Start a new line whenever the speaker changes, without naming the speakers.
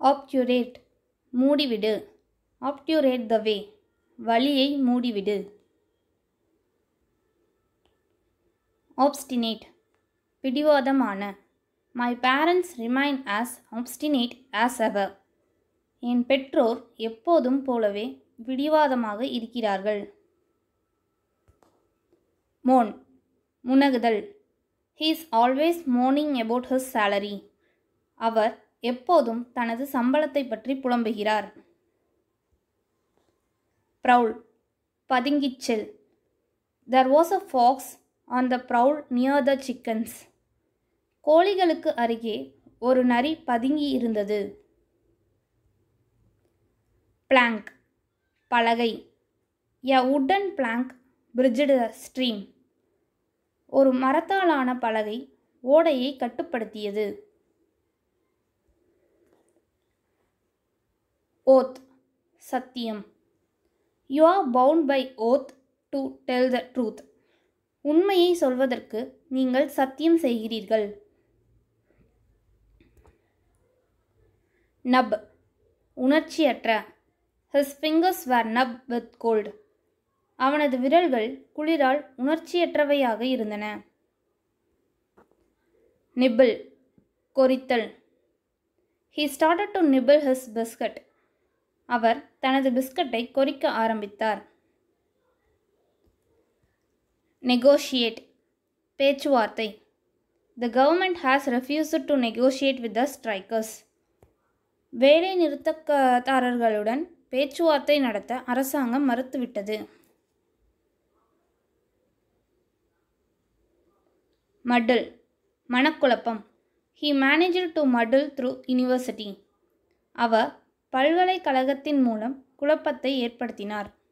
ஆப்டுரேட் மூடிவிடு ஆப்டுரேட் the way வழியை மூடிவிடு obstinate பிடிவாதமான my parents remain as obstinate as ever என் பெற்றோர் எப்போதும் போலவே பிடிவாதமாக இருக்கிறார்கள் மோன் முனகுதல் ஹீ இஸ் ஆல்வேஸ் மோர்னிங் அபவுட் ஹிஸ் சேலரி அவர் எப்போதும் தனது சம்பளத்தை பற்றி புலம்புகிறார் ப்ரவுல் பதுங்கிச் செல் there was a fox on the prowl near the chickens கோழிகளுக்கு அருகே ஒரு நரி பதுங்கி இருந்தது பிளாங்க் பலகை a wooden plank bridged stream ஒரு மரத்தாலான பலகை ஓடையை கட்டுப்படுத்தியது ஓத் சத்தியம் you R bound by oath to tell the truth உண்மையை சொல்வதற்கு நீங்கள் சத்தியம் செய்கிறீர்கள் நப் உணர்ச்சியற்ற his fingers were numb with cold அவனது விரல்கள் குளிரால் உணர்ச்சியற்றவையாக இருந்தன நிபிள் கொறித்தல் he started to nibble his biscuit அவர் தனது பிஸ்கட்டை கொறிக்க ஆரம்பித்தார் நெகோஷியேட் பேச்சுவார்த்தை the government has refused to negotiate with the strikers வேலை நிறுத்தக்காரர்களுடன் பேச்சுவார்த்தை நடத்த அரசாங்கம் மறுத்துவிட்டது மட்டில் மனக்குழப்பம் he managed to muddle through university அவர் பல்கலைக்கழகத்தின் மூலம் குழப்பத்தை ஏற்படுத்தினார்